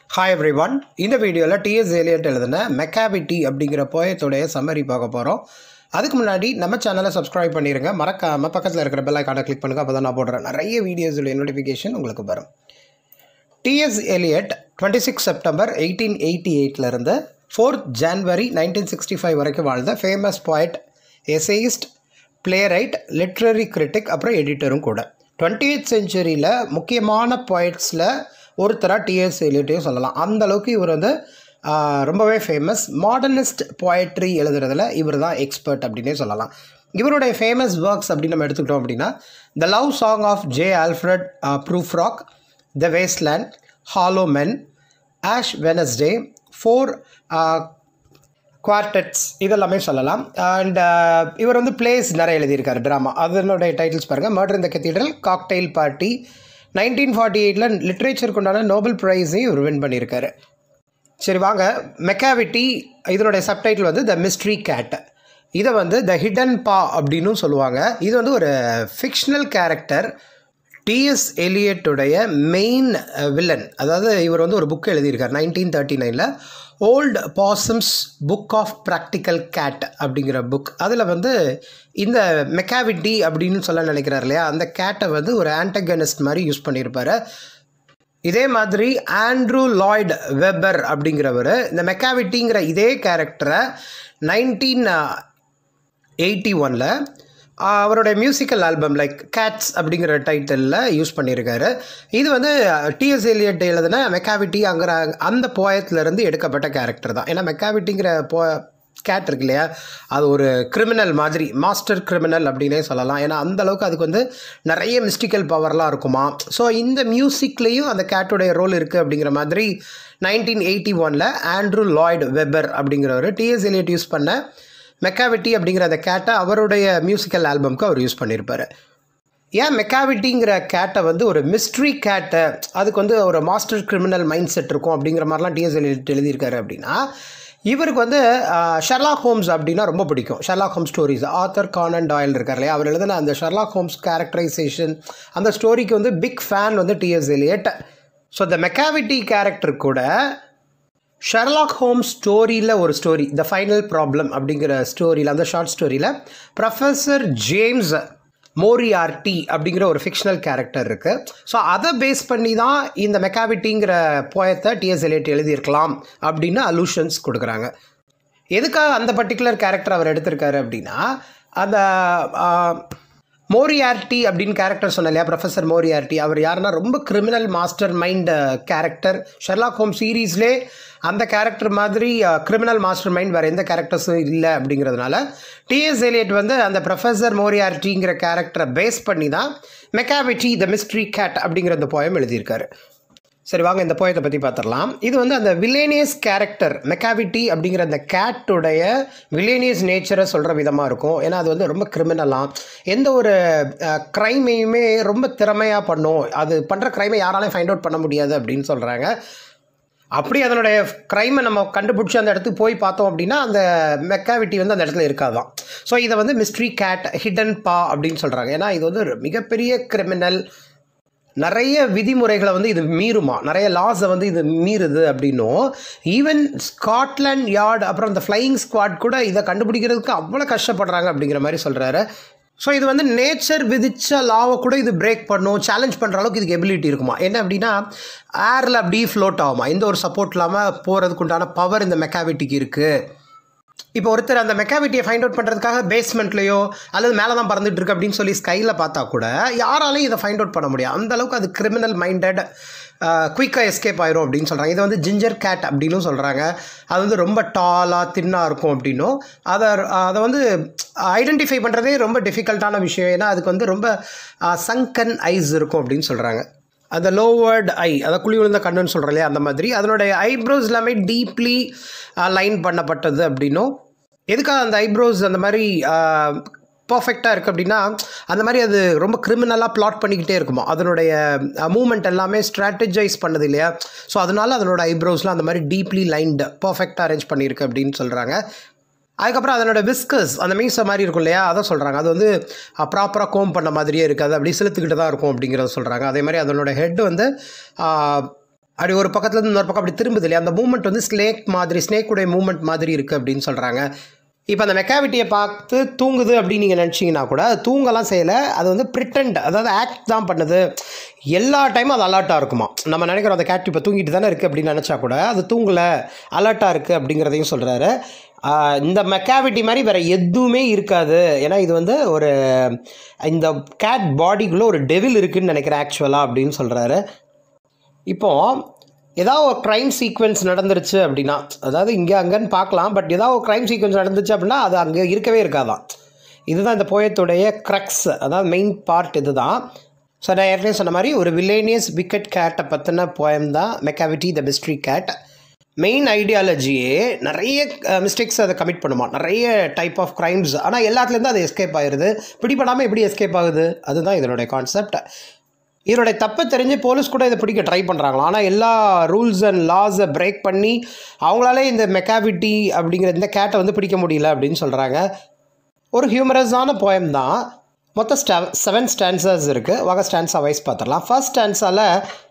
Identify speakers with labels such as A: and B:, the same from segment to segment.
A: hi every one இந்த வீடியோவில் DS Eliot எழுதின மெக்காபிட்டி அப்படிங்கிற போயத்துடைய சம்மரி பார்க்க போகிறோம் அதுக்கு முன்னாடி நம்ம சேனலை சப்ஸ்கிரைப் பண்ணிடுங்க மறக்காமல் பக்கத்தில் இருக்கிற பெல் ஐக்கானை கிளிக் பண்ணுங்கள் அப்போ தான் நான் போடுறேன் நிறைய வீடியோஸுடைய நோட்டிஃபிகேஷன் உங்களுக்கு வரும் T S Eliot twenty six September eighteen eighty எயிட்லேருந்து fourth January nineteen sixty five வரைக்கும் வாழ்ந்த famous poet essayist playwright literary critic அப்புறம் எடிட்டரும் கூட டுவெண்ட்டி எய்த் செஞ்சுரியில் முக்கியமான poetsல ஒருத்தராக டிஎஸ் எலியட்டையும் சொல்லலாம் அந்த அளவுக்கு இவர் வந்து ஆஹ், ரொம்பவே ஃபேமஸ் மாடர்னிஸ்ட் poetry எழுதுறதுல இவர் தான் எக்ஸ்பர்ட் அப்படின்னே சொல்லலாம் இவருடைய ஃபேமஸ் ஒர்க்ஸ் அப்படின்னு நம்ம எடுத்துக்கிட்டோம் அப்படின்னா the love song of J Alfred Prufrock the waste land hollow men ash Wednesday four quartets இதெல்லாமே சொல்லலாம் அண்ட் இவர் வந்து பிளேஸ் நிறைய எழுதியிருக்காரு ட்ராமா அதனுடைய டைட்டில்ஸ் பாருங்கள் murder in the cathedral cocktail party nineteen forty எயிட்டில் லிட்ரேச்சருக்கு உண்டான நோபல் ப்ரைஸையும் இவர் வின் பண்ணியிருக்காரு சரி வாங்க மெக்காவிட்டி இதனுடைய சப்டைட்டில் வந்து த மிஸ்ட்ரி கேட் இதை வந்து த ஹிடன் பா அப்படின்னு சொல்லுவாங்க இது வந்து ஒரு ஃபிக்ஷனல் கேரக்டர் டிஎஸ் எலியட்டுடைய மெயின் வில்லன் அதாவது இவர் வந்து ஒரு புக் எழுதியிருக்கார் நைன்டீன் தேர்ட்டி நைனில் old possum's book of practical cat அப்படிங்கிற புக் அதில் வந்து இந்த மெக்காவிட்டி அப்படின்னு சொல்ல நினைக்கிறார் இல்லையா அந்த கேட்டை வந்து ஒரு ஆன்டகனிஸ்ட் மாதிரி யூஸ் பண்ணியிருப்பாரு இதே மாதிரி ஆண்ட்ரூ லாய்ட் வெப்பர் அப்படிங்கிறவர் இந்த மெக்காவிட்டிங்கிற இதே கேரக்டரை நைன்டீன் எயிட்டி ஒனில் அவருடைய மியூசிக்கல் ஆல்பம் லைக் கேட்ஸ் அப்படிங்கிற டைட்டிலில் யூஸ் பண்ணியிருக்காரு இது வந்து டிஎஸ் எலியட் எழுதின மெக்காவிட்டிங்கிற அந்த போயத்துலேருந்து எடுக்கப்பட்ட கேரக்டர் தான் ஏன்னா மெக்காவிட்டிங்கிற போ கேட் இருக்கு இல்லையா அது ஒரு கிரிமினல் மாதிரி மாஸ்டர் கிரிமினல் அப்படின்னே சொல்லலாம் ஏன்னா அந்த அளவுக்கு அதுக்கு வந்து நிறைய மிஸ்டிக்கல் பவர்லாம் இருக்குமா ஸோ இந்த மியூசிக்லேயும் அந்த கேட்டுடைய ரோல் இருக்குது அப்படிங்கிற மாதிரி நைன்டீன் எயிட்டி ஒனில் ஆண்ட்ரூ லாய்டு வெப்பர் அப்படிங்கிறவர் டிஎஸ் எலியட் யூஸ் பண்ண மெக்காவிட்டி அப்படிங்கிற அந்த கேட்டை அவருடைய மியூசிக்கல் ஆல்பம்க்கு அவர் யூஸ் பண்ணியிருப்பார் ஏன் மெக்காவிட்டிங்கிற கேட்டை வந்து ஒரு மிஸ்ட்ரி கேட்டை அதுக்கு வந்து ஒரு மாஸ்டர் கிரிமினல் மைண்ட் செட் இருக்கும் அப்படிங்கிற மாதிரிலாம் டிஎஸ் எழுதியிருக்காரு அப்படின்னா இவருக்கு வந்து ஷெர்லாக் ஹோம்ஸ் அப்படின்னா ரொம்ப பிடிக்கும் Sherlock Holmes stories author Conan Doyle இருக்கார் இல்லையா அவர் எழுதின அந்த ஷெர்லாக் ஹோம்ஸ் கேரக்டரைசேஷன் அந்த ஸ்டோரிக்கு வந்து பிக் ஃபேன் வந்து டிஎஸ் எலியட் ஸோ இந்த மெக்காவிட்டி கேரக்டர் கூட ஷெர்லாக் ஹோம்ஸ் ஸ்டோரியில் ஒரு ஸ்டோரி த ஃபைனல் ப்ராப்ளம் அப்படிங்கிற ஸ்டோரியில் அந்த ஷார்ட் ஸ்டோரியில் ப்ரொஃபஸர் ஜேம்ஸ் மோரியார்டி அப்படிங்கிற ஒரு ஃபிக்ஷனல் கேரக்டர் இருக்குது ஸோ அதை பேஸ் பண்ணி தான் இந்த மெக்காவிட்டிங்கிற போயத்தை டிஎஸ் எலியட் எழுதியிருக்கலாம் அப்படின்னு அலூஷன்ஸ் கொடுக்குறாங்க எதுக்காக அந்த பர்டிகுலர் கேரக்டர் அவர் எடுத்திருக்காரு அப்படின்னா அந்த மோரியார்டி அப்படின்னு கேரக்டர் சொன்ன இல்லையா ப்ரொஃபஸர் மோரியார்டி அவர் யாருன்னா ரொம்ப criminal mastermind character Sherlock ஹோம் சீரீஸ்லே அந்த கேரக்டர் மாதிரி கிரிமினல் மாஸ்டர் மைண்ட் வேறு எந்த கேரக்டர்ஸும் இல்லை அப்படிங்கிறதுனால டிஎஸ் எலியட் வந்து அந்த ப்ரொஃபஸர் மோரியார்டிங்கிற கேரக்டரை பேஸ் பண்ணி தான் மெக்காவிட்டி த மிஸ்ட்ரி கேட் அப்படிங்கிற அந்த போயம் எழுதியிருக்காரு சரி வாங்க இந்த போயத்தை பற்றி பார்த்துடலாம் இது வந்து அந்த வில்லேனியஸ் கேரக்டர் மெக்காவிட்டி அப்படிங்கிற அந்த கேட்டுடைய வில்லேனியஸ் நேச்சரை சொல்கிற விதமாக இருக்கும் ஏன்னா அது வந்து ரொம்ப கிரிமினலாம் எந்த ஒரு க்ரைமையுமே ரொம்ப திறமையாக பண்ணும் அது பண்ணுற க்ரைமை யாராலையும் ஃபைண்ட் அவுட் பண்ண முடியாது அப்படின்னு சொல்கிறாங்க அப்படி அதனுடைய க்ரைமை நம்ம கண்டுபிடிச்சி அந்த இடத்துக்கு போய் பார்த்தோம் அப்படின்னா அந்த மெக்காவிட்டி வந்து அந்த இடத்துல இருக்காதான் ஸோ இதை வந்து மிஸ்ட்ரி கேட் ஹிடன் பா அப்படின்னு சொல்கிறாங்க ஏன்னா இது வந்து ஒரு மிகப்பெரிய கிரிமினல் நிறைய விதிமுறைகளை வந்து இது மீறுமா நிறைய லாஸை வந்து இது மீறுது அப்படின்னும் ஈவன் ஸ்காட்லாண்ட் யார்டு அப்புறம் இந்த ஃப்ளையிங் ஸ்குவாட் கூட இதை கண்டுபிடிக்கிறதுக்கு அவ்வளோ கஷ்டப்படுறாங்க அப்படிங்கிற மாதிரி சொல்கிறாரு ஸோ இது வந்து நேச்சர் விதிச்ச லாவை கூட இது பிரேக் பண்ணும் சேலஞ்ச் பண்ணுற அளவுக்கு இதுக்கு எபிலிட்டி இருக்குமா என்ன அப்படின்னா ஏரில் அப்படியே ஃப்ளோட் ஆகுமா எந்த ஒரு சப்போர்ட் இல்லாமல் போகிறதுக்கு உண்டான பவர் இந்த மெக்காவிட்டிக்கு இருக்குது இப்போ ஒருத்தர் அந்த மெக்காவிட்டியை ஃபைண்ட் அவுட் பண்ணுறதுக்காக பேஸ்மெண்ட்லேயோ அல்லது மேலே தான் பறந்துட்டு இருக்கு அப்படின்னு சொல்லி ஸ்கையில் பார்த்தா கூட யாராலையும் இதை ஃபைண்ட் அவுட் பண்ண முடியாது அந்த அளவுக்கு அது கிரிமினல் மைண்டட் குயிக்காக எஸ்கேப் ஆயிரும் அப்படின்னு சொல்கிறாங்க இதை வந்து ஜிஞ்சர் கேட் அப்படின்னும் சொல்கிறாங்க அது வந்து ரொம்ப டாலாக தின்னாக இருக்கும் அப்படின்னும் அதை அதை வந்து ஐடென்டிஃபை பண்ணுறதே ரொம்ப டிஃபிகல்ட்டான விஷயம் ஏன்னா அதுக்கு வந்து ரொம்ப சங்கன் ஐஸ் இருக்கும் அப்படின்னு சொல்கிறாங்க அந்த லோவர்ட் ஐ அதை குழி விழுந்த கண்ணுன்னு சொல்கிறோம் இல்லையா அந்த மாதிரி அதனுடைய ஐப்ரோஸ் எல்லாமே டீப்லி லைன் பண்ணப்பட்டது அப்படின்னும் எதுக்காக அந்த ஐப்ரோஸ் அந்த மாதிரி பர்ஃபெக்டாக இருக்குது அப்படின்னா அந்த மாதிரி அது ரொம்ப கிரிமினலாக ப்ளாட் பண்ணிக்கிட்டே இருக்குமா அதனுடைய மூமெண்ட் எல்லாமே ஸ்ட்ராட்டஜைஸ் பண்ணது இல்லையா ஸோ அதனால அதனோட ஐப்ரோஸ்லாம் அந்த மாதிரி டீப்லி லைன்டு பர்ஃபெக்டாக அரேஞ்ச் பண்ணியிருக்கு அப்படின்னு சொல்கிறாங்க அதுக்கப்புறம் அதனோட விஸ்கஸ் அந்த மீசை மாதிரி இருக்கும் இல்லையா அதை சொல்கிறாங்க அது வந்து ப்ராப்பராக கோம் பண்ண மாதிரியே இருக்காது அப்படி செலுத்துக்கிட்டு தான் இருக்கும் அப்படிங்கிறத சொல்கிறாங்க அதே மாதிரி அதனோட ஹெட் வந்து அப்படி ஒரு பக்கத்துலேருந்து இன்னொரு பக்கம் அப்படி திரும்புது இல்லையா அந்த மூமெண்ட் வந்து ஸ்னேக் மாதிரி ஸ்னேக்குடைய மூமெண்ட் மாதிரி இருக்குது அப்படின்னு சொல்கிறாங்க இப்போ அந்த மெக்காவிட்டியை பார்த்து தூங்குது அப்படின்னு நீங்கள் நினச்சிங்கன்னா கூட அது தூங்கலாம் செய்யலை அது வந்து ப்ரிட்டண்ட் அதாவது ஆக்ட் தான் பண்ணுது எல்லா டைமும் அது அலர்ட்டாக இருக்குமா நம்ம நினைக்கிறோம் அந்த கேட் இப்போ தூங்கிட்டு தானே இருக்குது அப்படின்னு நினச்சா கூட அது தூங்கலை அலர்ட்டாக இருக்குது அப்படிங்கிறதையும் சொல்கிறாரு இந்த மெக்காவிட்டி மாதிரி வேறு எதுவுமே இருக்காது ஏன்னா இது வந்து ஒரு இந்த கேட் பாடிக்குள்ளே ஒரு டெவில் இருக்குதுன்னு நினைக்கிறேன் ஆக்சுவலாக அப்படின்னு சொல்கிறாரு இப்போது ஏதாவது ஒரு க்ரைம் சீக்வென்ஸ் நடந்துருச்சு அப்படின்னா அதாவது இங்கே அங்கேன்னு பார்க்கலாம் பட் ஏதாவது ஒரு க்ரைம் சீக்வென்ஸ் நடந்துச்சு அப்படின்னா அது அங்கே இருக்கவே இருக்காதான் இதுதான் இந்த போயத்துடைய க்ரக்ஸ் அதாவது மெயின் பார்ட் இது தான் ஸோ நான் ஏற்கனவே சொன்ன மாதிரி ஒரு வில்லேனியஸ் விக்கெட் கேட்டை பற்றின போயம் தான் Macavity the mystery cat main ஐடியாலஜியே நிறைய மிஸ்டேக்ஸ் அதை கமிட் பண்ணுமா நிறைய டைப் ஆஃப் க்ரைம்ஸ் ஆனால் எல்லாத்துலேருந்து அது எஸ்கேப் ஆயிடுது பிடிபடாமல் எப்படி எஸ்கேப் ஆகுது அதுதான் இதனுடைய கான்செப்ட் இதனுடைய தப்பை தெரிஞ்சு போலீஸ் கூட இதை பிடிக்க ட்ரை பண்ணுறாங்களா ஆனால் எல்லா ரூல்ஸ் அண்ட் லாஸை பிரேக் பண்ணி அவங்களாலே இந்த மெக்காவிட்டி அப்படிங்கிற இந்த கேட்டை வந்து பிடிக்க முடியல அப்படின்னு சொல்கிறாங்க ஒரு ஹியூமரஸான போயம் தான் மொத்தம் ஸ்டா செவன் ஸ்டான்சர்ஸ் இருக்குது வாங்க ஸ்டான்ஸா வைஸ் பார்த்துடலாம் ஃபர்ஸ்ட் ஸ்டான்ஸால்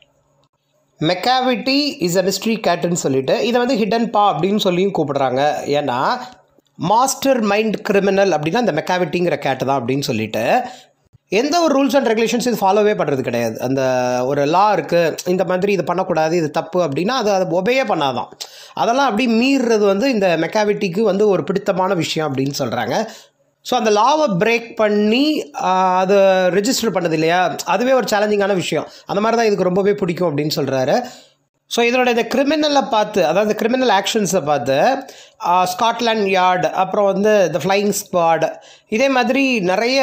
A: மெக்காவிட்டி இஸ் அ மிஸ்ட்ரி கேட்டுன்னு சொல்லிட்டு இதை வந்து ஹிடன் பா அப்படின்னு சொல்லியும் கூப்பிடுறாங்க ஏன்னா மாஸ்டர் மைண்ட் கிரிமினல் அப்படின்னா இந்த மெக்காவிட்டிங்கிற கேட்டு தான் அப்படின்னு சொல்லிட்டு எந்த ஒரு ரூல்ஸ் அண்ட் ரெகுலேஷன்ஸ் இது ஃபாலோவே பண்ணுறது கிடையாது அந்த ஒரு லா இருக்குது இந்த மாதிரி இது பண்ணக்கூடாது இது தப்பு அப்படின்னா அது அதை ஒபேயே பண்ணாதான் அதெல்லாம் அப்படி மீறுறது வந்து இந்த மெக்காவிட்டிக்கு வந்து ஒரு பிடித்தமான விஷயம் அப்படின்னு சொல்கிறாங்க ஸோ அந்த லாவை பிரேக் பண்ணி அதை ரெஜிஸ்டர் பண்ணது இல்லையா அதுவே ஒரு சேலஞ்சிங்கான விஷயம் அந்த மாதிரி தான் இதுக்கு ரொம்பவே பிடிக்கும் அப்படின்னு சொல்கிறாரு ஸோ இதனோட இந்த கிரிமினலை பார்த்து அதாவது கிரிமினல் ஆக்ஷன்ஸை பார்த்து ஸ்காட்லாண்ட் யார்டு அப்புறம் வந்து இந்த ஃப்ளைங் ஸ்குவாட் இதே மாதிரி நிறைய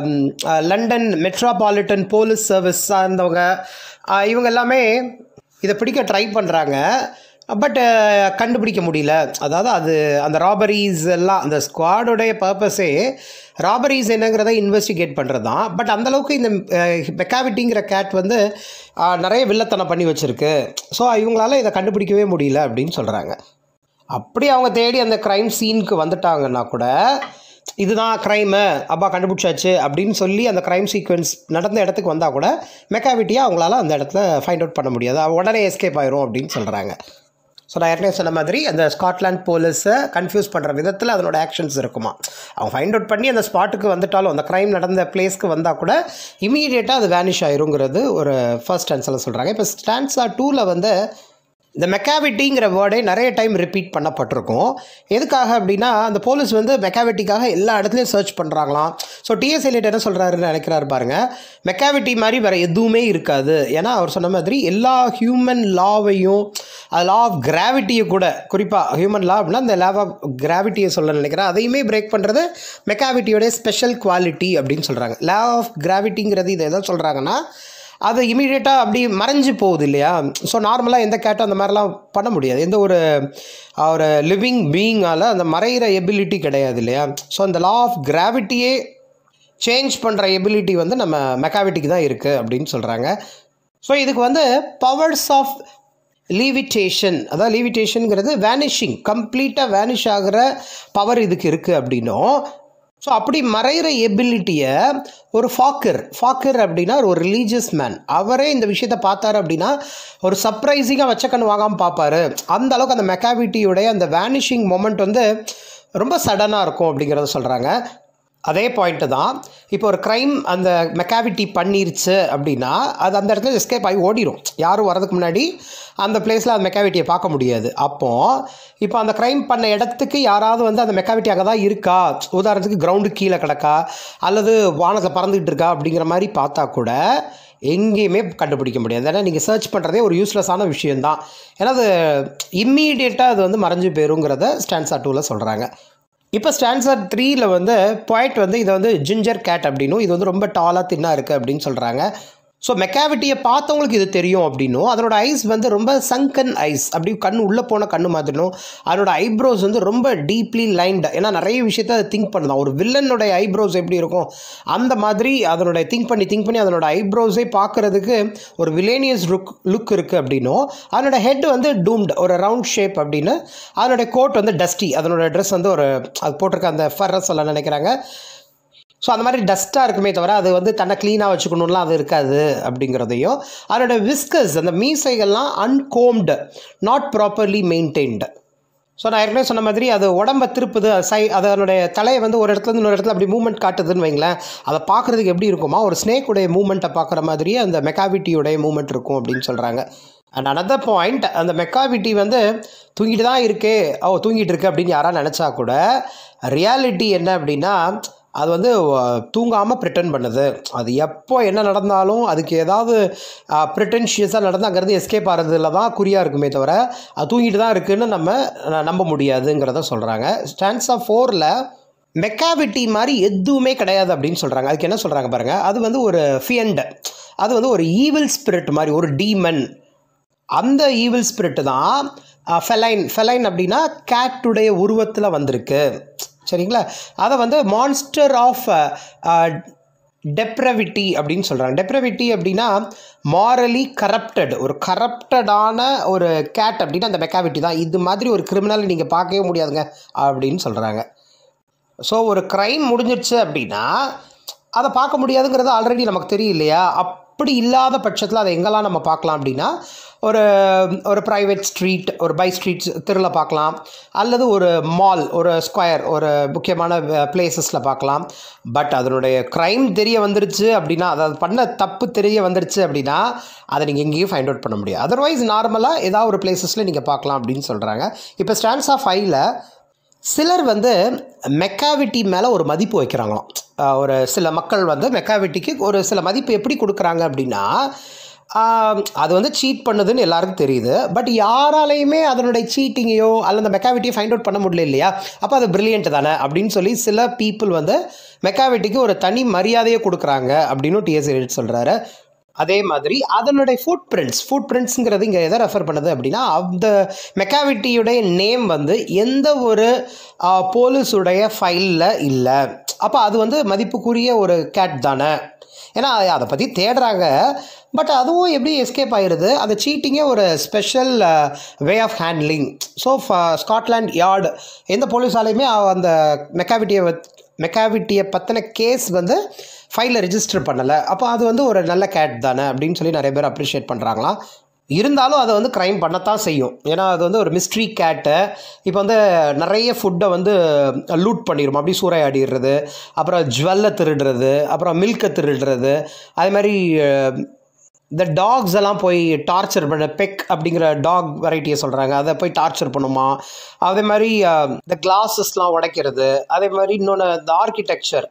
A: லண்டன் மெட்ரோபாலிட்டன் போலீஸ் சர்வீஸ் சார்ந்தவங்க இவங்க எல்லாமே இதை பிடிக்க ட்ரை பண்ணுறாங்க பட் கண்டுபிடிக்க முடியல அதாவது அது அந்த ராபரிஸ் எல்லாம் அந்த ஸ்குவாடோடைய பர்பஸே ராபரிஸ் என்னங்கிறத இன்வெஸ்டிகேட் பண்ணுறது தான் பட் அந்தளவுக்கு இந்த மெக்காவிட்டிங்கிற கேட் வந்து நிறைய வில்லத்தனம் பண்ணி வச்சுருக்கு ஸோ இவங்களால இதை கண்டுபிடிக்கவே முடியல அப்படின்னு சொல்கிறாங்க அப்படி அவங்க தேடி அந்த க்ரைம் சீனுக்கு வந்துட்டாங்கன்னா கூட இதுதான் க்ரைமு அப்பா கண்டுபிடிச்சாச்சு அப்படின்னு சொல்லி அந்த க்ரைம் சீக்வன்ஸ் நடந்த இடத்துக்கு வந்தால் கூட மெக்காவிட்டியாக அவங்களால அந்த இடத்துல ஃபைண்ட் அவுட் பண்ண முடியாது உடனே எஸ்கேப் ஆயிரும் அப்படின்னு சொல்கிறாங்க ஸோ நான் ஏற்கனவே சொன்ன மாதிரி அந்த ஸ்காட்லாண்ட் போலீஸை கன்ஃபியூஸ் பண்ணுற விதத்தில் அதனோட ஆக்ஷன்ஸ் இருக்குமா அவங்க ஃபைண்ட் அவுட் பண்ணி அந்த ஸ்பாட்டுக்கு வந்துட்டாலும் அந்த க்ரைம் நடந்த பிளேஸ்க்கு வந்தால் கூட இமீடியட்டாக அது வேனிஷ் ஆயிருங்கிறது ஒரு ஃபர்ஸ்ட் ஆன்சரில் சொல்கிறாங்க இப்போ ஸ்டான்ஸா டூவில் வந்து இந்த மெக்காவிட்டிங்கிற வேர்டே நிறைய டைம் ரிப்பீட் பண்ணப்பட்டிருக்கும் எதுக்காக அப்படின்னா அந்த போலீஸ் வந்து மெக்காவிட்டிக்காக எல்லா இடத்துலையும் சர்ச் பண்ணுறாங்களாம் ஸோ டிஎஸ் எலிட் என்ன சொல்கிறாருன்னு நினைக்கிறாரு பாருங்க மெக்காவிட்டி மாதிரி வேறு எதுவுமே இருக்காது ஏன்னா அவர் சொன்ன மாதிரி எல்லா ஹியூமன் லாவையும் அது லா ஆஃப் கிராவிட்டியை கூட குறிப்பாக ஹியூமன் லா அப்படின்னா அந்த லா ஆஃப் கிராவிட்டியை சொல்ல நினைக்கிறேன் அதையுமே பிரேக் பண்ணுறது மெக்காவிட்டியோடைய ஸ்பெஷல் குவாலிட்டி அப்படின்னு சொல்கிறாங்க லா ஆஃப் கிராவிட்டிங்கிறது இதை எதை சொல்கிறாங்கன்னா அது இமீடியட்டாக அப்படி மறைஞ்சு போகுது இல்லையா ஸோ நார்மலாக எந்த கேட்டும் அந்த மாதிரிலாம் பண்ண முடியாது எந்த ஒரு ஒரு லிவிங் பீயிங்கால் அந்த மறைகிற எபிலிட்டி கிடையாது இல்லையா ஸோ அந்த லா ஆஃப் கிராவிட்டியே சேஞ்ச் பண்ணுற எபிலிட்டி வந்து நம்ம மெக்காவிட்டிக்கு தான் இருக்குது அப்படின்னு சொல்கிறாங்க ஸோ இதுக்கு வந்து பவர்ஸ் ஆஃப் லீவிட்டேஷன் அதாவது லீவிட்டேஷனுங்கிறது வேனிஷிங் கம்ப்ளீட்டாக வேனிஷ் ஆகிற பவர் இதுக்கு இருக்குது அப்படின்னும் ஸோ அப்படி மறைகிற எபிலிட்டியை ஒரு ஃபாக்கர் ஃபாக்கர் அப்படின்னா ஒரு ரிலீஜியஸ் மேன் அவரே இந்த விஷயத்தை பார்த்தாரு அப்படின்னா ஒரு சர்ப்ரைசிங்காக வச்ச கண் வாங்காமல் பார்ப்பாரு அந்த அளவுக்கு அந்த மெக்காவிட்டியுடைய அந்த வேனிஷிங் மொமெண்ட் வந்து ரொம்ப சடனாக இருக்கும் அப்படிங்கிறத சொல்கிறாங்க அதே பாயிண்ட்டு தான் இப்போ ஒரு க்ரைம் அந்த மெக்காவிட்டி பண்ணிருச்சு அப்படின்னா அது அந்த இடத்துல எஸ்கேப் ஆகி ஓடிடும் யாரும் வரதுக்கு முன்னாடி அந்த பிளேஸில் அந்த மெக்காவிட்டியை பார்க்க முடியாது அப்போது இப்போ அந்த க்ரைம் பண்ண இடத்துக்கு யாராவது வந்து அந்த மெக்காவிட்டி அங்கே தான் இருக்கா உதாரணத்துக்கு கிரவுண்டு கீழே கிடக்கா அல்லது வானத்தில் பறந்துக்கிட்டு இருக்கா அப்படிங்கிற மாதிரி பார்த்தா கூட எங்கேயுமே கண்டுபிடிக்க முடியாது ஏன்னா நீங்கள் சர்ச் பண்ணுறதே ஒரு யூஸ்லெஸ்ஸான விஷயந்தான் ஏன்னா அது இம்மீடியட்டாக அது வந்து மறைஞ்சு போயிருங்கிறத ஸ்டான்ஸா டூவில் சொல்கிறாங்க இப்போ ஸ்டான்சர் த்ரீயில் வந்து பாயிண்ட் வந்து இதை வந்து ஜிஞ்சர் கேட் அப்படின்னும் இது வந்து ரொம்ப டாலாக தின்னாக இருக்குது அப்படின்னு சொல்கிறாங்க ஸோ மெக்காவிட்டியை பார்த்தவங்களுக்கு இது தெரியும் அப்படின்னும் அதனோட ஐஸ் வந்து ரொம்ப சங்கன் ஐஸ் அப்படி கண் உள்ளே போன கண்ணு மாதிரினும் அதனோட ஐப்ரோஸ் வந்து ரொம்ப டீப்லி லைன்டு ஏன்னா நிறைய விஷயத்த அது திங்க் பண்ணுதான் ஒரு வில்லனுடைய ஐப்ரோஸ் எப்படி இருக்கும் அந்த மாதிரி அதனோட திங்க் பண்ணி திங்க் பண்ணி அதனோட ஐப்ரோஸே பார்க்குறதுக்கு ஒரு விலேனியஸ் லுக் லுக் இருக்குது அப்படின்னும் அதனோட ஹெட் வந்து டூம்டு ஒரு ரவுண்ட் ஷேப் அப்படின்னு அதனோட கோட் வந்து டஸ்டி அதனோட ட்ரெஸ் வந்து ஒரு அது போட்டிருக்க அந்த ஃபர்ரை சொல்ல நினைக்கிறாங்க ஸோ அந்த மாதிரி டஸ்ட்டாக இருக்குமே தவிர அது வந்து தன்னை க்ளீனாக வச்சுக்கணும்லாம் அது இருக்காது அப்படிங்கிறதையும் அதோட விஸ்கஸ் அந்த மீசைகள்லாம் uncombed not properly maintained so நான் ஏற்கனவே சொன்ன மாதிரி அது உடம்ப திருப்புது அது சை அதனுடைய தலையை வந்து ஒரு இடத்துல இருந்து இன்னொரு இடத்துல அப்படி மூவ்மெண்ட் காட்டுதுன்னு வைங்களேன் அதை பார்க்குறதுக்கு எப்படி இருக்குமா ஒரு ஸ்னேக்குடைய மூவ்மெண்ட்டை பார்க்குற மாதிரியே அந்த மெக்காவிட்டியுடைய மூவ்மெண்ட் இருக்கும் அப்படின்னு சொல்கிறாங்க அண்ட் அனதர் பாயிண்ட் அந்த மெக்காவிட்டி வந்து தூங்கிட்டு தான் இருக்கே ஓ தூங்கிட்டு இருக்கு அப்படின்னு யாராவது நினச்சா கூட ரியாலிட்டி என்ன அப்படின்னா அது வந்து தூங்காமல் ப்ரிட்டன் பண்ணுது அது எப்போ என்ன நடந்தாலும் அதுக்கு ஏதாவது ப்ரிட்டன்ஷியஸாக நடந்து அங்கேருந்து எஸ்கேப் ஆகிறதுல தான் குறியாக இருக்குமே தவிர அது தூங்கிட்டு தான் இருக்குன்னு நம்ம அஹ், நம்ப முடியாதுங்கிறத சொல்கிறாங்க ஸ்டான்ஸ் ஆஃப் ஃபோரில் மெக்காவிட்டி மாதிரி எதுவுமே கிடையாது அப்படின்னு சொல்கிறாங்க அதுக்கு என்ன சொல்கிறாங்க பாருங்கள் அது வந்து ஒரு ஃபியண்ட் அது வந்து ஒரு ஈவில் ஸ்பிரிட் மாதிரி ஒரு டீமன் அந்த ஈவில் ஸ்பிரிட் தான் ஃபெலைன் ஃபெலைன் அப்படின்னா கேட்டுடைய உருவத்தில் வந்திருக்கு சரிங்களா அதை வந்து மான்ஸ்டர் ஆஃப் டெப்ரவிட்டி அப்படின்னு சொல்கிறாங்க டெப்ரவிட்டி அப்படின்னா மாரலி கரப்டட் ஒரு கரப்டடான ஒரு கேட் அப்படின்னா அந்த மெக்காவிட்டி தான் இது மாதிரி ஒரு கிரிமினல் நீங்கள் பார்க்கவே முடியாதுங்க அப்படின்னு சொல்கிறாங்க ஸோ ஒரு க்ரைம் முடிஞ்சிடுச்சு அப்படின்னா அதை பார்க்க முடியாதுங்கிறது ஆல்ரெடி நமக்கு தெரியும் இல்லையா அப்படி இல்லாத பட்சத்தில் அதை எங்கெல்லாம் நம்ம பார்க்கலாம் அப்படின்னா ஒரு ஒரு ப்ரைவேட் ஸ்ட்ரீட் ஒரு பை ஸ்ட்ரீட் தெருவில் பார்க்கலாம் அல்லது ஒரு மால் ஒரு ஸ்கொயர் ஒரு முக்கியமான பிளேசஸில் பார்க்கலாம் பட் அதனுடைய க்ரைம் தெரிய வந்துருச்சு அப்படின்னா அதாவது பண்ண தப்பு தெரிய வந்துருச்சு அப்படின்னா அதை நீங்கள் எங்கேயும் ஃபைண்ட் அவுட் பண்ண முடியாது அதர்வைஸ் நார்மலாக ஏதாவது ஒரு பிளேசஸில் நீங்கள் பார்க்கலாம் அப்படின்னு சொல்கிறாங்க இப்போ ஸ்டாண்ட்ஸ் ஆஃப் ஃபைவ்ல சிலர் வந்து மெக்காவிட்டி மேலே ஒரு மதிப்பு வைக்கிறாங்களாம் அஹ் ஒரு சில மக்கள் வந்து மெக்காவிட்டிக்கு ஒரு சில மதிப்பு எப்படி கொடுக்குறாங்க அப்படின்னா ஆஹ் அது வந்து சீட் பண்ணுதுன்னு எல்லாருக்கும் தெரியுது பட் யாராலையுமே அதனுடைய சீட்டிங்கையோ அல்லது அந்த மெக்காவிட்டியை ஃபைண்ட் அவுட் பண்ண முடியல இல்லையா அப்போ அது பிரில்லியன்ட் தானே அப்படின்னு சொல்லி சில பீப்புள் வந்து மெக்காவிட்டிக்கு ஒரு தனி மரியாதையை கொடுக்குறாங்க அப்படின்னு டிஎஸ் எடிட் சொல்கிறாரு அதே மாதிரி அதனுடைய ஃபுட் பிரிண்ட்ஸ் ஃபுட் பிரிண்ட்ஸுங்கிறது இங்கே எதை ரெஃபர் பண்ணுது அப்படின்னா அந்த மெக்காவிட்டியுடைய நேம் வந்து எந்த ஒரு போலீஸுடைய ஃபைலில் இல்லை அப்போ அது வந்து மதிப்புக்குரிய ஒரு கேட் தானே ஏன்னா அதை பற்றி தேடுறாங்க பட் அதுவும் எப்படி எஸ்கேப் ஆயிடுது அந்த சீட்டிங்கே ஒரு special way of handling so Scotland Yard எந்த போலீஸாலையுமே அந்த மெக்காவிட்டியை மெக்காவிட்டியை பற்றின கேஸ் வந்து ஃபைலில் ரெஜிஸ்டர் பண்ணலை அப்போ அது வந்து ஒரு நல்ல கேட் தானே அப்படின்னு சொல்லி நிறைய பேர் அப்ரிஷியேட் பண்ணுறாங்களாம் இருந்தாலும் அதை வந்து க்ரைம் பண்ணத்தான் செய்யும் ஏன்னா அது வந்து ஒரு மிஸ்ட்ரி கேட்டு இப்போ வந்து நிறைய ஃபுட்டை வந்து லூட் பண்ணிடும் அப்படி சூறையாடிடுறது அப்புறம் ஜுவல்லை திருடுறது அப்புறம் மில்கை திருடுறது அதே மாதிரி அஹ், இந்த டாக்ஸ் எல்லாம் போய் டார்ச்சர் பண்ண பெக் அப்படிங்கிற டாக் வெரைட்டியை சொல்கிறாங்க அதை போய் டார்ச்சர் பண்ணுமா அதே மாதிரி அஹ், இந்த கிளாஸஸ்லாம் உடைக்கிறது அதே மாதிரி இன்னொன்று இந்த ஆர்கிடெக்சர்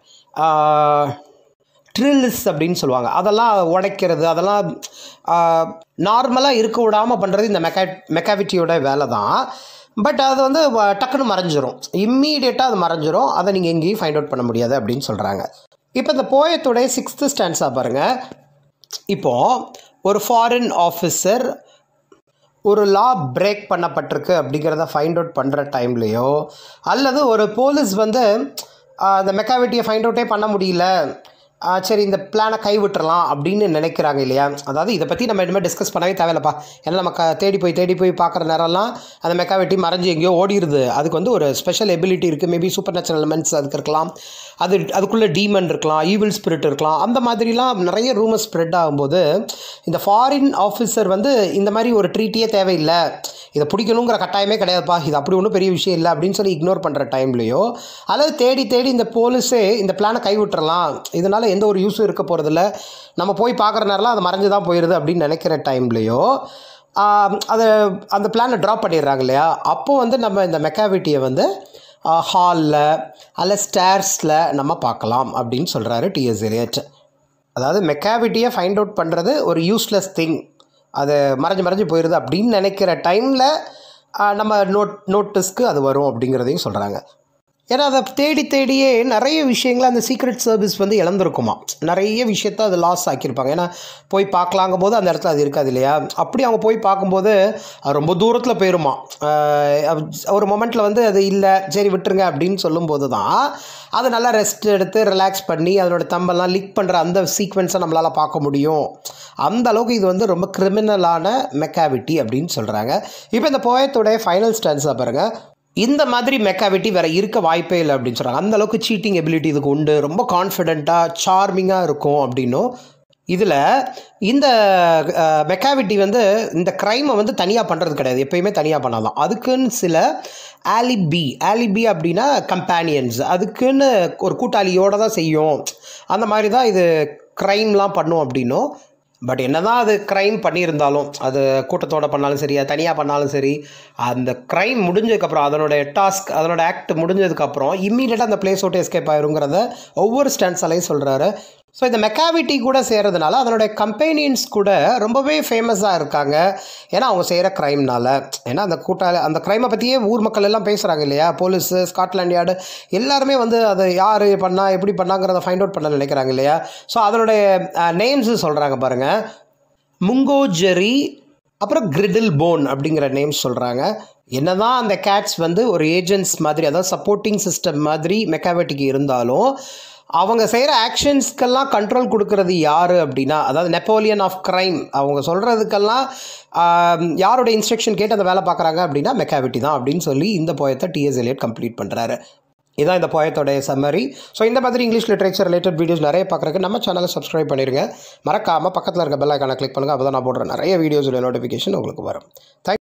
A: ட்ரில்ஸ் அப்படின்னு சொல்லுவாங்க அதெல்லாம் உடைக்கிறது அதெல்லாம் நார்மலாக இருக்க விடாமல் பண்ணுறது இந்த மெக்கா மெக்காவிட்டியோட வேலை தான் பட் அது வந்து வ- டக்குன்னு மறைஞ்சிரும் இம்மீடியட்டாக அது மறைஞ்சிரும் அதை நீங்கள் எங்கேயும் ஃபைண்ட் அவுட் பண்ண முடியாது அப்படின்னு சொல்கிறாங்க இப்போ இந்த போயத்துடைய சிக்ஸ்த்து ஸ்டாண்ட்ஸாக பாருங்கள் இப்போது ஒரு ஃபாரின் ஆஃபீஸர் ஒரு லா பிரேக் பண்ணப்பட்டிருக்கு அப்படிங்கிறத ஃபைண்ட் அவுட் பண்ணுற டைம்லேயோ அல்லது ஒரு போலீஸ் வந்து ஆஹ், அந்த மெக்காவிட்டியை ஃபைண்ட் அவுட்டே பண்ண முடியல ஆஹ், சரி இந்த பிளானை கைவிட்டுறலாம் அப்படின்னு நினைக்கிறாங்க இல்லையா அதாவது இதை பற்றி நம்ம இனிமேல் டிஸ்கஸ் பண்ணவே தேவையில்லப்பா ஏன்னா நம்ம க தேடி போய் தேடி போய் பார்க்குற நேரம்லாம் அந்த மெக்காவிட்டி மறைஞ்சு எங்கேயோ ஓடிடுது அதுக்கு வந்து ஒரு ஸ்பெஷல் எபிலிட்டி இருக்குது மேபி சூப்பர் நேச்சுரல் எலிமெண்ட்ஸ் அதுக்கு இருக்கலாம் அது அதுக்குள்ளே டீமன் இருக்கலாம் ஈவில் ஸ்பிரிட் இருக்கலாம் அந்த மாதிரிலாம் நிறைய ரூமர் ஸ்ப்ரெட் ஆகும்போது இந்த ஃபாரின் ஆஃபீஸர் வந்து இந்த மாதிரி ஒரு ட்ரீட்டியே தேவையில்லை இதை பிடிக்கணுங்கிற கட்டாயமே கிடையாதுப்பா இது அப்படி ஒன்றும் பெரிய விஷயம் இல்லை அப்படின்னு சொல்லி இக்னோர் பண்ணுற டைம்லையோ அல்லது தேடி தேடி இந்த போலீஸே இந்த பிளானை கைவிட்டுறலாம் இதனால் எந்த ஒரு யூஸும் இருக்க போகிறதில்ல நம்ம போய் பார்க்குற நேரம்லாம் அது மறைஞ்சு தான் போயிடுது அப்படின்னு நினைக்கிற டைம்லையோ அதை அந்த பிளானை ட்ராப் பண்ணிடுறாங்க இல்லையா அப்போ வந்து நம்ம இந்த மெக்காவிட்டியை வந்து ஹாலில் அல்ல ஸ்டேர்ஸில் நம்ம பார்க்கலாம் அப்படின்னு சொல்கிறாரு டிஎஸ் எலியட் அதாவது மெக்காவிட்டியை ஃபைண்ட் அவுட் பண்ணுறது ஒரு யூஸ்லெஸ் திங் அது மறைஞ்சு மறைஞ்சு போயிடுது அப்படின்னு நினைக்கிற டைமில் நம்ம நோட் நோட்டீஸ்க்கு அது வரும் அப்படிங்கிறதையும் சொல்கிறாங்க ஏன்னா அதை தேடி தேடியே நிறைய விஷயங்களை அந்த சீக்ரெட் சர்வீஸ் வந்து இழந்திருக்குமா நிறைய விஷயத்த அது லாஸ் ஆக்கியிருப்பாங்க ஏன்னா போய் பார்க்கலாங்கும் போது அந்த இடத்துல அது இருக்காது இல்லையா அப்படி அவங்க போய் பார்க்கும்போது அது ரொம்ப தூரத்தில் போயிருமா ஆஹ் அது ஒரு மொமெண்ட்டில் வந்து அது இல்லை சரி விட்டுருங்க அப்படின்னு சொல்லும்போது தான் அது நல்லா ரெஸ்ட் எடுத்து ரிலாக்ஸ் பண்ணி அதனோட தம்பெல்லாம் லீக் பண்ணுற அந்த சீக்வென்ஸை நம்மளால் பார்க்க முடியும் அந்த அளவுக்கு இது வந்து ரொம்ப கிரிமினலான மெக்காவிட்டி அப்படின்னு சொல்கிறாங்க இப்போ இந்த போயத்துடைய ஃபைனல் ஸ்டான்ஸாக பாருங்கள் இந்த மாதிரி மெக்காவிட்டி வேற இருக்க வாய்ப்பே இல்லை அப்படின்னு சொல்கிறாங்க அந்த அளவுக்கு சீட்டிங் எபிலிட்டி இதுக்கு உண்டு ரொம்ப கான்ஃபிடென்ட்டாக சார்மிங்காக இருக்கும் அப்படின்னும் இதில் இந்த மெக்காவிட்டி வந்து இந்த க்ரைமை வந்து தனியாக பண்ணுறது கிடையாது எப்பயுமே தனியாக பண்ணாதான் அதுக்குன்னு சில ஆலிபி ஆலிபி அப்படின்னா கம்பேனியன்ஸ் அதுக்குன்னு ஒரு கூட்டாளியோட தான் செய்யும் அந்த மாதிரி தான் இது க்ரைம்லாம் பண்ணும் அப்படின்னும் பட் என்னதான் அது க்ரைம் பண்ணியிருந்தாலும் அது கூட்டத்தோட பண்ணாலும் சரி அது தனியாக பண்ணாலும் சரி அந்த க்ரைம் முடிஞ்சதுக்கப்புறம் அதனுடைய டாஸ்க் அதனோட ஆக்ட் முடிஞ்சதுக்கப்புறம் இம்மீடியட்டாக அந்த பிளேஸ் விட்டு எஸ்கேப் ஆயிருங்கிறத ஒவ்வொரு ஸ்டான்ஸாலையும் சொல்கிறாரு ஸோ இந்த மெக்காவிட்டி கூட செய்கிறதுனால அதனுடைய கம்பெனியன்ஸ் கூட ரொம்பவே ஃபேமஸாக இருக்காங்க ஏன்னா அவங்க செய்கிற க்ரைம்னால ஏன்னா அந்த கூட்டாளி அந்த க்ரைமை பற்றியே ஊர் மக்கள் எல்லாம் பேசுகிறாங்க இல்லையா போலீஸு ஸ்காட்லாண்ட் யார்டு எல்லாருமே வந்து அதை யார் பண்ணா எப்படி பண்ணாங்கிறத ஃபைண்ட் அவுட் பண்ண நினைக்கிறாங்க இல்லையா ஸோ அதனுடைய நேம்ஸு சொல்கிறாங்க பாருங்கள் முங்கோஜெரி அப்புறம் கிரிடில் போன் அப்படிங்கிற நேம்ஸ் சொல்கிறாங்க என்னதான் அந்த கேட்ஸ் வந்து ஒரு ஏஜென்ட்ஸ் மாதிரி அதாவது சப்போர்ட்டிங் சிஸ்டம் மாதிரி மெக்காவெட்டிக்கு இருந்தாலும் அவங்க செய்கிற ஆக்ஷன்ஸ்க்கெல்லாம் கண்ட்ரோல் கொடுக்கறது யார் அப்படின்னா அதாவது நெப்போலியன் ஆஃப் க்ரைம் அவங்க சொல்கிறதுக்கெல்லாம் யாரோட இன்ஸ்ட்ரக்ஷன் கேட்டு அந்த வேலை பார்க்குறாங்க அப்படின்னா மெக்காவிட்டி தான் அப்படின்னு சொல்லி இந்த போயத்தை டிஎஸ் எலியட் கம்ப்ளீட் பண்ணுறாரு இதான் இந்த போயத்தோடைய சம்மரி ஸோ இந்த மாதிரி இங்கிலீஷ் லிட்ரேச்சர் ரிலேட்டட் வீடியோஸ் நிறைய பார்க்குறதுக்கு நம்ம சேனலை சப்ஸ்கிரைப் பண்ணிடுங்க மறக்காமல் பக்கத்தில் இருக்க பெல் ஐக்கானை கிளிக் பண்ணுங்கள் அப்போ தான் நான் போடுற நிறைய வீடியோஸோட நோட்டிஃபிகேஷன் உங்களுக்கு வரும் தேங்க்